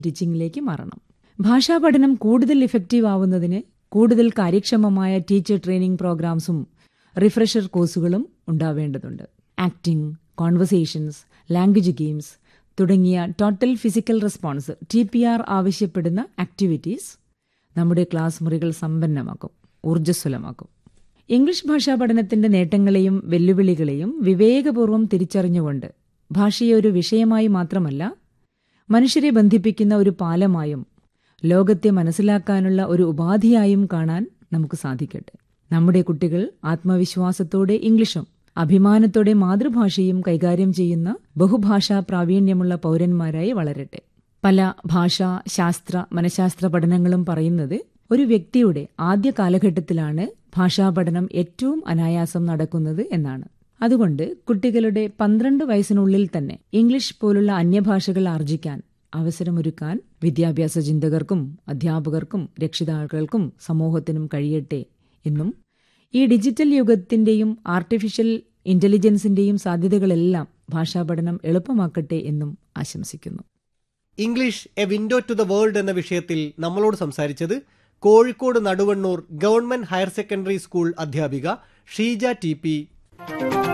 ടീച്ചിങ്ങിലേക്ക് മാറണം ഭാഷാ പഠനം കൂടുതൽ ഇഫക്റ്റീവ് ആവുന്നതിന് കൂടുതൽ കാര്യക്ഷമമായ ടീച്ചർ ട്രെയിനിംഗ് പ്രോഗ്രാംസും റിഫ്രഷർ കോഴ്സുകളും ഉണ്ടാവേണ്ടതുണ്ട് ആക്ടിംഗ് കോൺവെർസേഷൻസ് ലാംഗ്വേജ് ഗെയിംസ് തുടങ്ങിയ total physical response T P R ആവശ്യപ്പെടുന്ന ആക്ടിവിറ്റീസ് നമ്മുടെ ക്ലാസ് മുറികൾ സമ്പന്നമാക്കും ഊർജ്ജസ്വലമാക്കും ഇംഗ്ലീഷ് ഭാഷാ പഠനത്തിന്റെ നേട്ടങ്ങളെയും വെല്ലുവിളികളെയും വിവേകപൂർവ്വം തിരിച്ചറിഞ്ഞുകൊണ്ട് ഭാഷയെ ഒരു വിഷയമായി മാത്രമല്ല മനുഷ്യരെ ബന്ധിപ്പിക്കുന്ന ഒരു പാലമായും ലോകത്തെ മനസ്സിലാക്കാനുള്ള ഒരു ഉപാധിയായും കാണാൻ നമുക്ക് സാധിക്കട്ടെ നമ്മുടെ കുട്ടികൾ ആത്മവിശ്വാസത്തോടെ ഇംഗ്ലീഷും അഭിമാനത്തോടെ മാതൃഭാഷയും കൈകാര്യം ചെയ്യുന്ന ബഹുഭാഷാ പ്രാവീണ്യമുള്ള പൗരന്മാരായി വളരട്ടെ പല ഭാഷാ ശാസ്ത്ര മനഃശാസ്ത്ര പഠനങ്ങളും പറയുന്നത് ഒരു വ്യക്തിയുടെ ആദ്യ കാലഘട്ടത്തിലാണ് ഭാഷാ പഠനം ഏറ്റവും അനായാസം നടക്കുന്നത് എന്നാണ് അതുകൊണ്ട് കുട്ടികളുടെ പന്ത്രണ്ട് വയസ്സിനുള്ളിൽ തന്നെ ഇംഗ്ലീഷ് പോലുള്ള അന്യഭാഷകൾ ആർജിക്കാൻ അവസരമൊരുക്കാൻ വിദ്യാഭ്യാസ ചിന്തകർക്കും അധ്യാപകർക്കും രക്ഷിതാക്കൾക്കും സമൂഹത്തിനും കഴിയട്ടെ എന്നും ഈ ഡിജിറ്റൽ യുഗത്തിന്റെയും ആർട്ടിഫിഷ്യൽ ഇന്റലിജൻസിന്റെയും സാധ്യതകളെല്ലാം ഭാഷാ പഠനം എളുപ്പമാക്കട്ടെ എന്നും ആശംസിക്കുന്നു English a window to the world എന്ന വിഷയത്തിൽ നമ്മളോട് സംസാരിച്ചത് Kozhikode Naduvannur government higher secondary school അധ്യാപിക ഷീജ ടി പി